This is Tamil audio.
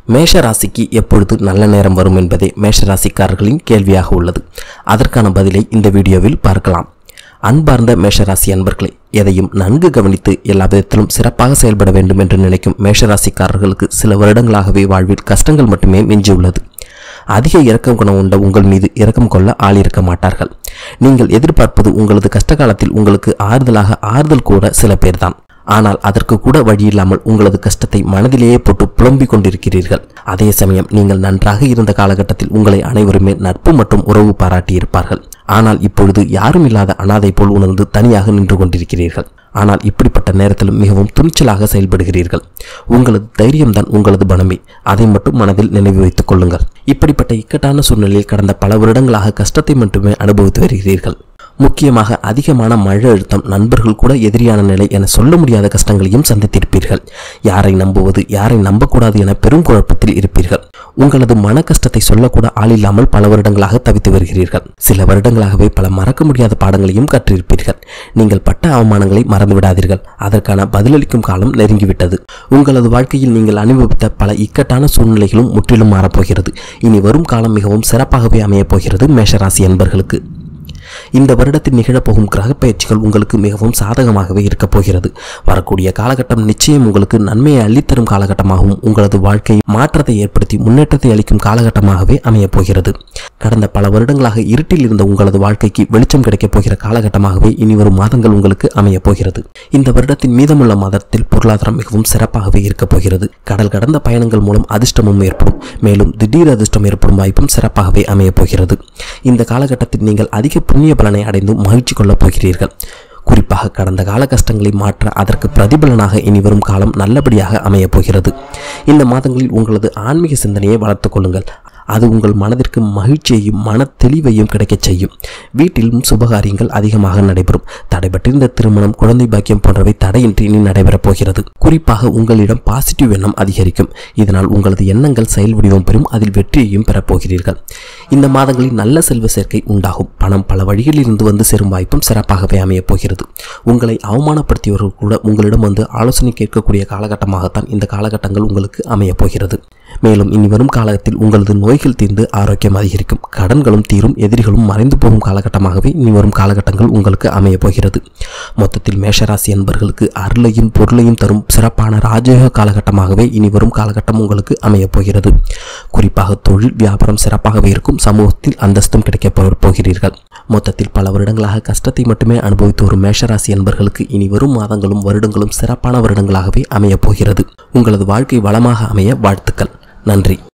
மேஷ ராசிக்கு எப்பொழுது நல்ல நேரம் வரும் என்பதே மேஷ ராசிக்காரர்களின் கேள்வியாக உள்ளது அதற்கான பதிலை இந்த வீடியோவில் பார்க்கலாம் அன்பார்ந்த மேஷராசி அன்பர்களே எதையும் நன்கு கவனித்து எல்லா விதத்திலும் சிறப்பாக செயல்பட வேண்டும் என்று நினைக்கும் மேஷராசிக்காரர்களுக்கு சில வருடங்களாகவே வாழ்வில் கஷ்டங்கள் மட்டுமே மிஞ்சியுள்ளது அதிக இரக்கம் குணம் உண்ட உங்கள் மீது இரக்கம் கொள்ள ஆள் இருக்க மாட்டார்கள் நீங்கள் எதிர்பார்ப்பது உங்களது கஷ்ட காலத்தில் உங்களுக்கு ஆறுதலாக ஆறுதல் கூற சில பேர்தான் ஆனால் அதற்கு கூட வழியில்லாமல் உங்களது கஷ்டத்தை மனதிலேயே போட்டு புலம்பிக் கொண்டிருக்கிறீர்கள் அதே சமயம் நீங்கள் நன்றாக இருந்த காலகட்டத்தில் உங்களை அனைவருமே நட்பு மற்றும் உறவு பாராட்டியிருப்பார்கள் ஆனால் இப்பொழுது யாரும் இல்லாத அனாதை போல் உணர்ந்து தனியாக நின்று கொண்டிருக்கிறீர்கள் ஆனால் இப்படிப்பட்ட நேரத்திலும் மிகவும் துணிச்சலாக செயல்படுகிறீர்கள் உங்களது தைரியம்தான் உங்களது பலமே அதை மட்டும் மனதில் நினைவு வைத்துக் கொள்ளுங்கள் இப்படிப்பட்ட இக்கட்டான சூழ்நிலையில் கடந்த பல வருடங்களாக கஷ்டத்தை மட்டுமே அனுபவித்து வருகிறீர்கள் முக்கியமாக அதிகமான மழை அழுத்தம் நண்பர்கள் கூட எதிரியான நிலை என சொல்ல முடியாத கஷ்டங்களையும் சந்தித்திருப்பீர்கள் யாரை நம்புவது யாரை நம்பக்கூடாது என பெரும் குழப்பத்தில் இருப்பீர்கள் உங்களது மன கஷ்டத்தை சொல்லக்கூட ஆளில்லாமல் பல வருடங்களாக தவித்து வருகிறீர்கள் சில வருடங்களாகவே பல மறக்க முடியாத பாடங்களையும் கற்றிருப்பீர்கள் நீங்கள் பட்ட அவமானங்களை மறந்து விடாதீர்கள் அதற்கான பதிலளிக்கும் காலம் நெருங்கிவிட்டது உங்களது வாழ்க்கையில் நீங்கள் அனுபவித்த பல இக்கட்டான சூழ்நிலைகளும் முற்றிலும் மாறப்போகிறது இனி வரும் காலம் மிகவும் சிறப்பாகவே அமையப் போகிறது மேஷராசி என்பர்களுக்கு இந்த வருடத்தில் நிகழப்போகும் கிரக பயிற்சிகள் உங்களுக்கு மிகவும் சாதகமாகவே இருக்கப் போகிறது வரக்கூடிய காலகட்டம் நிச்சயம் உங்களுக்கு நன்மையை அள்ளித்தரும் காலகட்டமாகவும் உங்களது வாழ்க்கை மாற்றத்தை ஏற்படுத்தி முன்னேற்றத்தை அளிக்கும் காலகட்டமாகவே அமையப் போகிறது கடந்த பல வருடங்களாக இருட்டில் இருந்த உங்களது வாழ்க்கைக்கு வெளிச்சம் கிடைக்கப் போகிற காலகட்டமாகவே இனி வரும் மாதங்கள் உங்களுக்கு அமையப் போகிறது இந்த வருடத்தின் மீதமுள்ள மாதத்தில் பொருளாதாரம் மிகவும் சிறப்பாகவே இருக்கப் போகிறது கடல் கடந்த பயணங்கள் மூலம் அதிர்ஷ்டமும் ஏற்படும் மேலும் திடீர் அதிர்ஷ்டம் ஏற்படும் வாய்ப்பும் சிறப்பாகவே அமையப் போகிறது இந்த காலகட்டத்தில் நீங்கள் அதிக புண்ணிய பலனை அடைந்து மகிழ்ச்சி கொள்ளப் போகிறீர்கள் குறிப்பாக கடந்த கால கஷ்டங்களை மாற்ற அதற்கு பிரதிபலனாக இனி வரும் காலம் நல்லபடியாக அமையப் போகிறது இந்த மாதங்களில் உங்களது ஆன்மீக சிந்தனையை வளர்த்துக் கொள்ளுங்கள் அது உங்கள் மனதிற்கு மகிழ்ச்சியையும் மன தெளிவையும் கிடைக்கச் செய்யும் வீட்டிலும் சுபகாரியங்கள் அதிகமாக நடைபெறும் தடைபட்டிருந்த திருமணம் குழந்தை பாக்கியம் போன்றவை தடையின்றி இனி நடைபெறப் போகிறது குறிப்பாக உங்களிடம் பாசிட்டிவ் எண்ணம் அதிகரிக்கும் இதனால் உங்களது எண்ணங்கள் செயல் வடிவம் பெறும் அதில் வெற்றியையும் பெறப் போகிறீர்கள் இந்த மாதங்களில் நல்ல செல்வ சேர்க்கை உண்டாகும் பணம் பல வழிகளில் இருந்து வந்து சேரும் வாய்ப்பும் சிறப்பாகவே அமையப் போகிறது உங்களை அவமானப்படுத்தியவர்கள் கூட உங்களிடம் வந்து ஆலோசனை கேட்கக்கூடிய காலகட்டமாகத்தான் இந்த காலகட்டங்கள் உங்களுக்கு அமையப் போகிறது மேலும் இனி வரும் காலத்தில் உங்களது நோய்கள் தீர்ந்து ஆரோக்கியம் அதிகரிக்கும் கடன்களும் தீரும் எதிரிகளும் மறைந்து போகும் காலகட்டமாகவே இனி வரும் காலகட்டங்கள் உங்களுக்கு அமையப் போகிறது மொத்தத்தில் மேஷராசி என்பர்களுக்கு அருளையும் பொருளையும் தரும் சிறப்பான ராஜயோக காலகட்டமாகவே இனி வரும் காலகட்டம் உங்களுக்கு அமையப் போகிறது குறிப்பாக தொழில் வியாபாரம் சிறப்பாகவே இருக்கும் சமூகத்தில் அந்தஸ்தும் கிடைக்கப் போ- போகிறீர்கள் மொத்தத்தில் பல வருடங்களாக கஷ்டத்தை மட்டுமே அனுபவித்து வரும் மேஷராசி என்பர்களுக்கு இனி வரும் மாதங்களும் வருடங்களும் சிறப்பான வருடங்களாகவே அமையப் போகிறது உங்களது வாழ்க்கை வளமாக அமைய வாழ்த்துக்கள் நன்றி